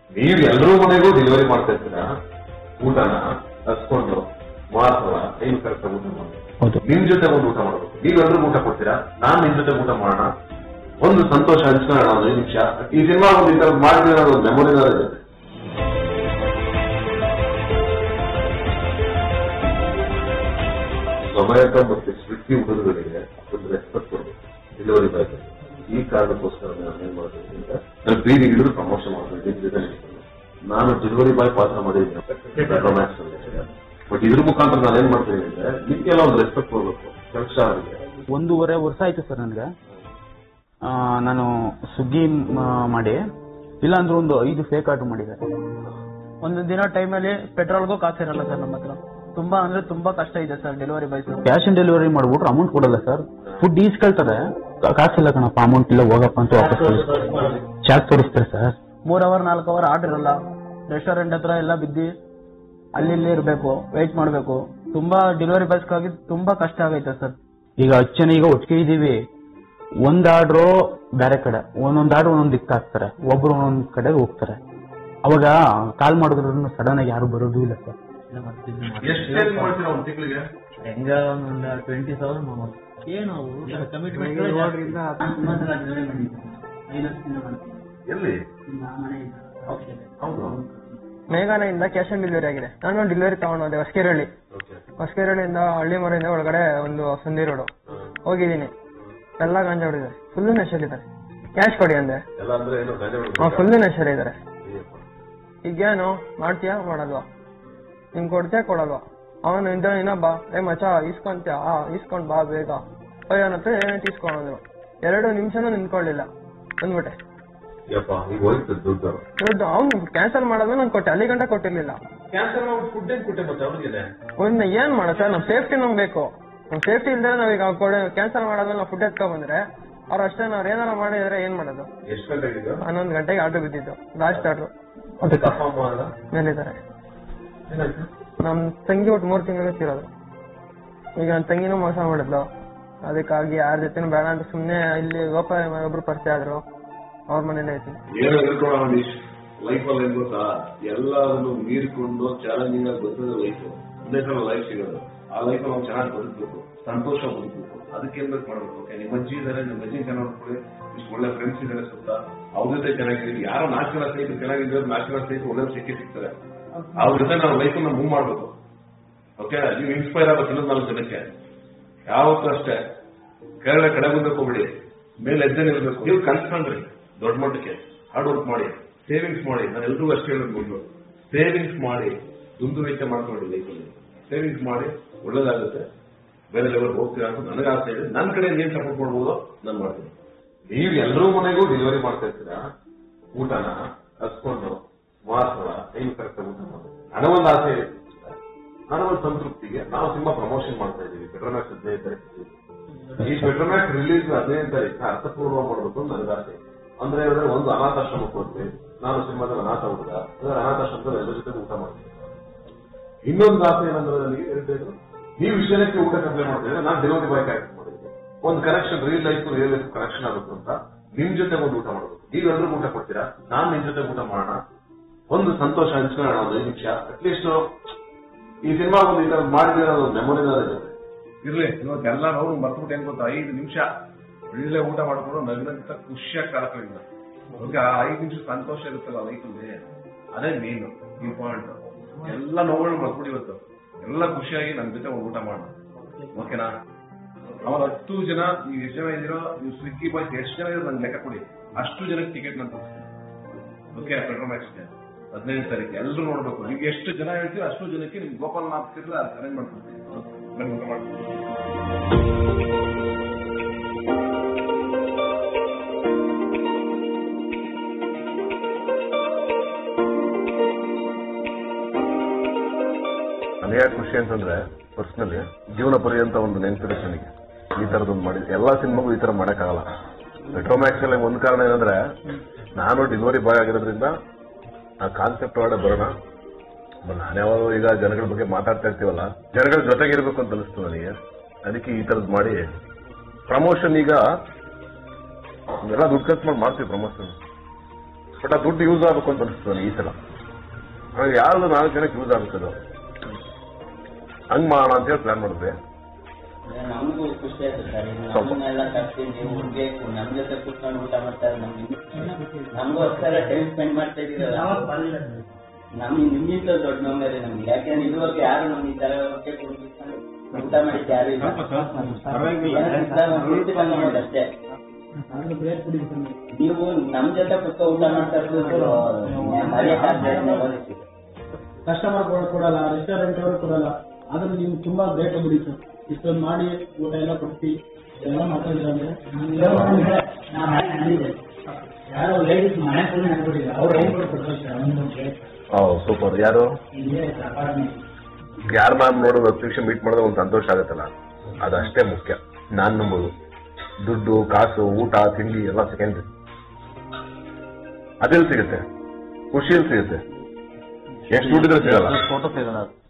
ನೀವು ಎಲ್ಲರೂ ಮನೆಗೂ ಡೆಲಿವರಿ ಮಾಡ್ತಾ ಇರ್ತೀರಾ ಊಟನ ಹಸ್ಕೊಂಡು ಮಾತ್ರ ಟೈಮ್ ಕರೆಕ್ಟ್ ಊಟ ಮಾಡಿ ಹೌದು ನಿಮ್ ಜೊತೆ ಒಂದು ಊಟ ಮಾಡಬೇಕು ನೀವೆಲ್ಲರಿಗೂ ಊಟ ಕೊಡ್ತೀರಾ ನಾನ್ ನಿಮ್ ಜೊತೆ ಊಟ ಮಾಡೋಣ ಒಂದು ಸಂತೋಷ ಹಂಚ್ಕೊಳ್ಳೋಣ ಒಂದು ಐದು ನಿಮಿಷ ಈ ಸಿನಿಮಾ ಒಂದು ಈ ತರ ಮಾಡಿದ್ರೆ ಒಂದು ಮೆಮೊರಿನಾರ ಇರುತ್ತೆ ಸಮಯಕ ಮತ್ತೆ ಸ್ವಿಕ್ಕಿ ಹುಡುಗರಿಗೆ ಒಂದು ರೆಸ್ಪೆಕ್ಟ್ ಕೊಡಬೇಕು ಡೆಲಿವರಿ ಬಾಯ್ ಈ ಕಾರಣಕ್ಕೋಸ್ಕರ ನಾನು ಏನ್ ಮಾಡ್ತೀನಿ ಅಂದ್ರೆ ನಾನು ಪ್ರೀತಿ ಹಿಡಿದು ಪ್ರಮೋಷನ್ ಮಾಡ್ತೀನಿ ನಿಮ್ ಜೊತೆ ನಿಂತ್ಕೊಂಡು. ನಾನು ಡೆಲಿವರಿ ಬಾಯ್ ಪಾತ್ರ ಮಾಡಿದ್ದೀನಿ ರೊಮ್ಯಾನ್ಸ್ ಬಟ್ ಇದ್ರ ಮುಖಾಂತರ ನಾನು ಏನ್ ಮಾಡ್ತೀನಿ ಅಂದ್ರೆ ನಿಮ್ಗೆಲ್ಲ ಒಂದು ರೆಸ್ಪೆಕ್ಟ್ ಕೊಡ್ಬೇಕು ಕೆಲಸ ಅವರಿಗೆ ಒಂದೂವರೆ ವರ್ಷ ಆಯ್ತು ಸರ್ ನನಗೆ ನಾನು ಸುಗ್ಗಿ ಮ- ಮಾಡಿ ಇಲ್ಲಾಂದ್ರೆ ಒಂದು ಐದು ಫೇಕ್ ಆರ್ಡರ್ ಮಾಡಿದೆ ಒಂದು ದಿನ ಟೈಮಲ್ಲಿ ಪೆಟ್ರೋಲ್ಗೂ ಕಾಸಿರಲ್ಲ ಸರ್ ನಮ್ಮ ಹತ್ರ ತುಂಬಾ ಅಂದ್ರೆ ತುಂಬಾ ಕಷ್ಟ ಇದೆ sir delivery boys cash on delivery ಮಾಡ್ಬಿಟ್ರೆ ಅಮೌಂಟ್ ಕೊಡಲ್ಲ ಸರ್ ಫುಡ್ ಈಸ್ಕೊಳ್ತಾರೆ ಕಾ- ಕಾಸಿಲ್ಲ ಕಣಪ್ಪ ಅಮೌಂಟ್ ಇಲ್ಲ ಹೋಗಪ್ಪ ಅಂತ ವಾಪಸ್ ಕಳಿಸ್ತಾರೆ ಚಾಕ್ ತೋರಿಸ್ತಾರೆ ಸರ್ ಮೂರ್ ಅವರ್ ನಾಲ್ಕು ಅವರ್ ಆರ್ಡರ್ ಇರಲ್ಲ ರೆಸ್ಟೋರೆಂಟ್ ಹತ್ರ ಎಲ್ಲ ಬಿದ್ದಿ ಅಲ್ಲಿ ಇಲ್ಲಿ ಇರಬೇಕು ವೆಯ್ಟ್ ಮಾಡಬೇಕು ತುಂಬಾ ಡೆಲಿವರಿ ಬಾಯ್ಸ್ಗಾಗಿ ತುಂಬಾ ಕಷ್ಟ ಆಗೈತೆ ಸರ್ ಈಗ ಹತ್ತು ಜನ ಈಗ ಒಟ್ಟಿಗೆ ಇದೀವಿ ಒಂದ್ ಆರ್ಡ್ರು ಬೇರೆ ಕಡೆ ಒಂದೊಂದ್ ಆರ್ಡ್ರ್ ಒಂದೊಂದ್ ದಿಕ್ಕ ಹಾಕ್ತಾರೆ ಒಬ್ರು ಒಂದೊಂದ್ ಕಡೆ ಹೋಗ್ತಾರೆ ಅವಾಗ ಕಾಲ್ ಮಾಡಿದ್ರು ಸಡನ್ ಆಗಿ ಯಾರು ಬರೋದು ಇಲ್ಲ ಸರ್ ಎಷ್ಟು ಮಾಡ್ತೀರಾ ಒಂದು ತಿಂಗಳಿಗೆ ಹೆಂಗ ಒಂದು ಟ್ವೆಂಟಿ ತೌಸಂಡ್ ಏನು ಕಮಿಟ್ಮೆಂಟ್ ಎಲ್ಲಿ ಹೌದು ಮೇಘಾಲಯಿಂದ ಕ್ಯಾಶ್ ಆನ್ ಡೆಲಿವರಿ ಆಗಿದೆ ನಾನು ಡೆಲಿವರಿ ತಗೊಂಡೋದೆ ಹೊಸಕೆರಳ್ಳಿ ಓಕೆ ಹೊಸಕೆರಳಿಂದ ಹಳ್ಳಿ ಮರೆಯಿಂದ ಒಳಗಡೆ ಒಂದು ಸಂಧಿ ರೋಡು ಹೋಗಿದ್ದೀನಿ ಎಲ್ಲ ಗಾಂಜಾ ಹೊಡಿದ್ದಾರೆ ಫುಲ್ಲು ನೆಶಲಿದ್ದಾರೆ ಕ್ಯಾಶ್ ಕೊಡಿ ಅಂದೆ ಎಲ್ಲ ಅಂದ್ರೆ ಏನು ಗಂಜೆ ಫುಲ್ಲು ನೆಶಲಿದ್ದಾರೆ ಈಗೇನು ಮಾಡ್ತೀಯಾ ಮಾಡಲ್ವಾ ನಿಂಗೆ ಕೊಡ್ತೀಯಾ ಕೊಡಲ್ವಾ ಅವನು ಇದ್ದ ಇನ್ನೊಬ್ಬ ಏ ಮಚ ಇಸ್ಕೊಂತ್ಯಾ ಆ ಇಸ್ಕೊಂಡ್ ಬಾ ಬೇಗ ಅಯ್ಯ ನನ್ನ ಹತ್ರ ಏನೈತೆ ಇಸ್ಕೊಂಡ್ರು ಎರಡು ನಿಮಿಷನೂ ನಿಂತ್ಕೊಳ್ಳಿಲ್ಲ ಬಂದ್ಬಿಟ್ಟೆ ಯಪ್ಪ ಈಗ ಹೋಯ್ತು ದುಡ್ಡು ದುಡ್ಡು ಅವ್ನು ಕ್ಯಾನ್ಸಲ್ ಮಾಡಿದ್ಮೇಲೆ ನಾನು ಕೊಟ್ಟೆ ಅಲ್ಲಿ ಗಂಟ ಕೊಟ್ಟಿರ್ಲಿಲ್ಲ ಕ್ಯಾನ್ಸಲ್ ಮಾಡಿ ಫುಡ್ ಏನ್ ಕೊಟ್ಟೆ ಮತ್ತೆ ಅವ್ರಿಗಿದೆ ಒಂದ್ ಏನ್ ಮಾಡೋ ಸರ್ ನಮ್ ಸೇಫ್ಟಿ ನಮ್ಗೆ ಬೇಕು ನಮ್ ಸೇಫ್ಟಿ ಇಲ್ದ್ರೆ ನಾವೀಗ ಕ್ಯಾನ್ಸಲ್ ಮಾಡಾದ್ಮೇಲೆ ನಾವು ಫುಡ್ ಎತ್ಕೊ ಬಂದ್ರೆ ಅವ್ರು ಅಷ್ಟೇ ನಾವ್ ಏನಾರ ಮಾಡಿದ್ರೆ ಏನ್ ಮಾಡೋದು ಎಷ್ಟು ಗಂಟೆಗೆ ಇದು ಹನ್ನೊಂದು ಗಂಟೆಗೆ ಆರ್ಡರ್ ಬಿದ್ದಿದ್ದು ಲಾಸ್ಟ್ ಆರ್ಡರ್ ಅದಕ್ಕೆ ಅಪ್ಪ ಅಮ್ಮ ಅಲ್ಲ ಮೇಲಿದ್ದಾರೆ ಏನಾಯ್ತು ನಮ್ ತಂಗಿ ಒಟ್ಟು ಮೂರ್ ತಿಂಗಳು ತಿರೋದು ಈಗ ನನ್ ತಂಗಿನೂ ಮೋಸ ಮಾಡಿದ್ಲು ಅದಕ್ಕಾಗಿ ಯಾರ ಜೊತೆನೂ ಬೇಡ ಅಂತ ಸುಮ್ನೆ ಇಲ್ಲಿ ಗೋಪಾಲ ಒಬ್ರು ಪರಿಚಯ ಆದ್ರು ಅವ್ರ ಮನೇಲೆ ಐತೀನಿ ಏನೋ ಹೇಳ್ಕೊಳ ಲೈಫ್ ಅಲ್ಲಿ ಏನ್ ಗೊತ್ತಾ ಎಲ್ಲಾರನ್ನು ಮೀರಿಕೊಂಡು ಚಾಲೆಂಜಿಂಗ್ ಆಗಿ ಬರ್ತದೆ ಲೈಫ್ ಒಂದೇ ಸಲ ಲೈಫ್ ಸಿಗೋದು ಆ ಲೈಫ್ ನಾವು ಚೆನ್ನಾಗಿ ಬದುಕಬೇಕು ಸಂತೋಷ ಬದುಕಬೇಕು ಅದಕ್ಕೆ ಏನ್ ಬೇಕು ಮಾಡ್ಬೇಕು ಓಕೆ ನಿಮ್ಮ ಅಜ್ಜಿ ಇದಾರೆ ನಿಮ್ಮ ಅಜ್ಜಿ ಚೆನ್ನಾಗಿ ನೋಡ್ಕೊಳ್ಳಿ ಇಷ್ಟು ಒಳ್ಳೆ ಫ್ರೆಂಡ್ಸ್ ಇದಾರೆ ಸುತ್ತ ಅವ್ರ ಜೊತೆ ಚೆನ್ನಾಗಿದ್ದೀವಿ ಯಾರೋ ನಾಲ್ಕು ಜನ ಸ್ನೇಹಿತರು ಚೆನ್ನಾಗಿದ್ದಾರೆ ನಾಲ್ಕು ಜನ ಸ್ನೇಹಿತರು ಒಳ್ಳೆ ಸಿಕ್ಕಿ ಸಿಗ್ತಾರೆ ಅವ್ರ ಜೊತೆ ನಾವು ಲೈಫ್ ನ ಮೂವ್ ಮಾಡ್ಬೇಕು ಓಕೆ ನೀವು ಇನ್ಸ್ಪೈರ್ ಆಗಬೇಕು ಇನ್ನೊಂದು ನಾಲ್ಕು ಜನಕ್ಕೆ ಯಾವತ್ತೂ ಅಷ್ಟೇ ಕೆಳಗಡೆ ಕಡೆ ಮುಂದಕ್ಕೆ ಹೋಗ್ಬಿಡಿ ಮೇಲೆ ಎದ್ದೆ ನಿಲ್ಬೇಕು ನೀವು ಕಲ್ತ್ಕೊಂಡ್ರಿ ದೊಡ್ಡ ಮಟ್ಟಕ್ಕೆ ಹಾರ್ಡ್ ವರ್ಕ್ ಮಾಡಿ ಸೇವಿಂಗ್ಸ್ ಮಾಡಿ ನಾನು ಎಲ್ರಿಗೂ ಅಷ್ಟೇ ಹೇಳೋದು ಮೊದಲು ಸೇವಿಂಗ್ಸ್ ಮಾಡಿ ದುಂದು ವೆಚ್ಚ ಮಾಡ್ಕೊಳ್ಳಿ ಲೈಫಲ್ಲಿ ಸೇವಿಂಗ್ಸ್ ಮಾಡಿ ಒಳ್ಳೇದಾಗುತ್ತೆ ಬೇರೆ ಲೆವೆಲ್ ಹೋಗ್ತೀರಾ ಅಂತ ನನಗೆ ಆಸೆ ಇದೆ ನನ್ನ ಕಡೆ ಏನ್ ಸಪೋರ್ಟ್ ಮಾಡ್ಬೋದು ನಾನು ಮಾಡ್ತೀನಿ ನೀವು ಎಲ್ಲರೂ ಮನೆಗೂ ಡೆಲಿವರಿ ಮಾಡ್ತಾ ಇರ್ತೀರಾ ಊಟನ ಹಸ್ಕೊಂಡು ಮಾತ್ರ ಟೈಮ್ ಕರೆಕ್ಟ್ ಊಟ ಮಾಡಿ ನನಗೊಂದು ಆಸೆ ಇದೆ ನನಗೊಂದು ಸಂತೃಪ್ತಿಗೆ ನಾವು ತುಂಬಾ ಪ್ರಮೋಷನ್ ಮಾಡ್ತಾ ಇದೀವಿ ಪೆಟ್ರೋಮ್ಯಾಕ್ಸ್ ಹದಿನೈದು ತಾರೀಕು ಈ ಪೆಟ್ರೋಮ್ಯಾಕ್ಸ್ ರಿಲೀಸ್ ಹದಿನೈದು ತಾರೀಕು ಅರ್ಥಪೂರ್ವ ಮಾಡಬೇಕು ಅಂತ ನನಗೆ ಆಸೆ ಅಂದ್ರೆ ಹೇಳಿದ್ರೆ ಒಂದು ಅನಾಥಾಶ್ರಮಕ್ಕೆ ಹೋಗ್ತೀವಿ ನಾನು ಸಿನಿಮಾದಲ್ಲಿ ಅನಾಥ ಹುಡುಗ ಅಂದ್ರೆ ಅನಾಥಾಶ್ರಮದಲ್ಲಿ ಎಲ್ಲರ ಜೊತೆ ಊಟ ಮಾಡ್ತೀನಿ ಇನ್ನೊಂದು ಆಸೆ ಏನಂದ್ರೆ ನನಗೆ ಹೇಳ್ತಿದ್ರು ನೀವು ವಿಷಯಕ್ಕೆ ಊಟ ಅಪ್ಲೈ ಮಾಡ್ತಿದ್ರೆ ನಾನು ಡೆಲಿವರಿ ಬಾಯ್ ಕ್ಯಾರೆಕ್ಟ್ ಮಾಡಿದ್ದೆ ಒಂದು connection real life real life connection ಆಗುತ್ತೆ ಅಂತ ನಿಮ್ ಜೊತೆ ಒಂದು ಊಟ ಮಾಡಬೇಕು ನೀವೆಲ್ಲರೂ ಊಟ ಕೊಡ್ತೀರಾ ನಾನ್ ನಿಮ್ ಜೊತೆ ಊಟ ಮಾಡೋಣ ಒಂದು ಸಂತೋಷ ಹಂಚ್ಕೊಳ್ಳೋಣ ಒಂದು ಐದು ನಿಮಿಷ ಅಟ್ಲೀಸ್ಟ್ ಈ ಸಿನಿಮಾ ಒಂದು ಈ ತರ ಮಾಡಿದ್ರೆ ಒಂದು ಮೆಮೊರಿನಾರ ಇರುತ್ತೆ ಇರ್ಲಿ ಇವತ್ತು ಎಲ್ಲ ನಾವು ಮರ್ತ್ಬಿಟ್ಟು ಏನ್ ಗೊತ್ತಾ ಐದು ನಿಮಿಷ ಒಳ್ಳೆ ಊಟ ಮಾಡ್ಕೊಂಡು ನಗ್ನಂತ ಖುಷಿಯಾಗಿ ಕಳ್ಕೊಂಡಿದ್ದ ಓಕೆ ಆ ಐದು ನಿಮಿಷ ಸಂತೋಷ ಇರುತ್ತಲ್ಲ ಲೈಫಲ್ಲಿ ಅದೇ ಮೇನ್ ಇಂಪಾರ್ಟೆಂಟ್ ಎಲ್ಲ ನೋವುಗಳು ಮರ್ತ್ಬಿಡಿ ಇವತ್ತು ಎಲ್ಲ ಖುಷಿಯಾಗಿ ನನ್ನ ಜೊತೆ ಒಂದು ಊಟ ಮಾಡೋಣ ಓಕೆನಾ ಅವಾಗ ಹತ್ತು ಜನ ನೀವು ಎಷ್ಟು ಜನ ಇದ್ದೀರೋ ನೀವು ಸ್ವಿಗ್ಗಿ ಬಾಯ್ಸ್ ಎಷ್ಟು ಜನ ಇರೋ ನಂಗೆ ಲೆಕ್ಕ ಕೊಡಿ ಅಷ್ಟು ಜನಕ್ಕೆ ಟಿಕೆಟ್ ನಾನು ಓಕೆ ಪೆಟ್ರೋಲ್ ಮ್ಯಾಕ್ಸ್ಗೆ ಹದಿನೈದು ತಾರೀಕು ಎಲ್ಲರೂ ನೋಡ್ಬೇಕು ನೀವು ಎಷ್ಟು ಜನ ಹೇಳ್ತೀರೋ ಅಷ್ಟು ಜನಕ್ಕೆ ನಿಮ್ಗೆ ಗೋಪಾಲ್ ಹಾಕ್ತಿರಲ್ಲ ಅರೇಂಜ್ ಮಾಡ್ಕೊಡ್ತೀನಿ ಬನ್ನಿ ಊಟ ಮಾಡ್ತೀನಿ ನನಗೆ ಯಾಕೆ ಖುಷಿ ಅಂತಂದ್ರೆ ಪರ್ಸನಲಿ ಜೀವನ ಪರ್ಯಂತ ಒಂದು ನೆನಪಿದೆ ನನಗೆ ಈ ತರದೊಂದು ಮಾಡಿ ಎಲ್ಲಾ ಸಿನಿಮಾಗೂ ಈ ತರ ಮಾಡಕ್ಕಾಗಲ್ಲ ಮೆಟ್ರೋಮ್ಯಾಕ್ಸ್ ಅಲ್ಲಿ ಒಂದು ಕಾರಣ ಏನಂದ್ರೆ ನಾನು ಡೆಲಿವರಿ ಬಾಯ್ ಆಗಿರೋದ್ರಿಂದ ಆ ಕಾನ್ಸೆಪ್ಟ್ ಒಳಗಡೆ ಬರೋಣ ಬಟ್ ನಾನು ಯಾವಾಗ ಈಗ ಜನಗಳ ಬಗ್ಗೆ ಮಾತಾಡ್ತಾ ಇರ್ತೀವಲ್ಲ ಜನಗಳ ಜೊತೆಗಿರ್ಬೇಕು ಅಂತ ಅನಿಸ್ತು ನನಗೆ ಅದಕ್ಕೆ ಈ ತರದ್ ಮಾಡಿ ಪ್ರಮೋಷನ್ ಈಗ ಎಲ್ಲ ದುಡ್ಡು ಖರ್ಚು ಮಾಡಿ ಮಾಡ್ತೀವಿ ಪ್ರಮೋಷನ್ ಬಟ್ ಆ ದುಡ್ಡು ಯೂಸ್ ಆಗಬೇಕು ಅಂತ ಅನಿಸ್ತು ನನಗೆ ಈ ಸಲ ಹಾಗಾಗಿ ಯಾವ್ದು ನಾಲ್ಕು ಜನಕ್ಕೆ ಯೂಸ್ ಆಗುತ್ತೆ ಅದು ಹಂಗ್ ಮಾಡೋಣ ಅಂತ ಹೇಳಿ ಪ್ಲಾನ್ ಮಾಡಿದ್ವಿ ನಮಗೂ ಖುಷಿ ಆಯ್ತು ಸರ್ ಈಗ ನಮ್ಮನ್ನೆಲ್ಲ ಕರ್ಸಿ ನೀವು ಉಡ್ಬೇಕು ನಮ್ ಜೊತೆ ಕೂತ್ಕೊಂಡು ಊಟ ಮಾಡ್ತಾರೆ ನಮ್ಗೆ ನಮಗೋಸ್ಕರ ಟೈಮ್ ಸ್ಪೆಂಡ್ ಮಾಡ್ತಾ ಇದೀರಲ್ಲ ನಮ್ಗೆ ನಿಮ್ಗಿಂತ ದೊಡ್ಡ ನಂಬರ್ ನಮ್ಗೆ ಯಾಕೆಂದ್ರೆ ಇದುವರೆಗೂ ಯಾರು ನಮ್ಗೆ ಈ ತರ ಹೊಟ್ಟೆ ಕೂತ್ಕೊಂಡು ಊಟ ಮಾಡಿದ್ದು ಯಾರು ಇಲ್ಲ ಪ್ರೀತಿ ಬಂದ್ ನಮ್ಮದು ಅಷ್ಟೇ ನೀವು ನಮ್ ಜೊತೆ ಕೂತ್ಕೊಂಡು ಊಟ ಮಾಡ್ತಾ ಇರೋದು ಮರೆಯಕ್ಕಾಗದೆ ಕಸ್ಟಮರ್ ಕೊಡಲ್ಲ ರೆಸ್ಟೋರೆಂಟ್ ಅವರು ಕೊಡಲ್ಲ ಆದ್ರೆ ನೀವು ತುಂಬಾ ಗ್ರೇಟ್ ಬಿಡಿ ಸರ್ ಇಷ್ಟೊಂದು ಮಾಡಿ ಊಟ ಎಲ್ಲ ಕೊಡ್ತಿ ಎಲ್ಲ ಮಾತಾಡಿದ್ರೆ ಅಂದ್ರೆ ಯಾರೋ ಲೇಡೀಸ್ ಮನೆ ಫುಲ್ ನೆನ್ಬಿಟ್ಟಿಲ್ಲ ಅವ್ರು ಏನ್ ಕೊಡ್ತಾರೆ ಹೌದು ಸೂಪರ್ ಯಾರು ಯಾರ ಮ್ಯಾಮ್ ನೋಡೋದು ಹತ್ತು ನಿಮಿಷ ಮೀಟ್ ಮಾಡಿದ್ರೆ ಒಂದು ಸಂತೋಷ ಆಗುತ್ತಲ್ಲ ಅದಷ್ಟೇ ಮುಖ್ಯ ನಾನ್ ನಂಬೋದು ದುಡ್ಡು ಕಾಸು ಊಟ ತಿಂಡಿ ಎಲ್ಲ ಸೆಕೆಂಡ್ರಿ ಅದೆಲ್ಲಿ ಸಿಗುತ್ತೆ ಖುಷಿಯಲ್ಲಿ ಸಿಗುತ್ತೆ ಎಷ್ಟು ದುಡ್ಡಿದ್ರೆ ಸಿಗಲ್ಲ ಫೋಟೋ ತೆಗೆದ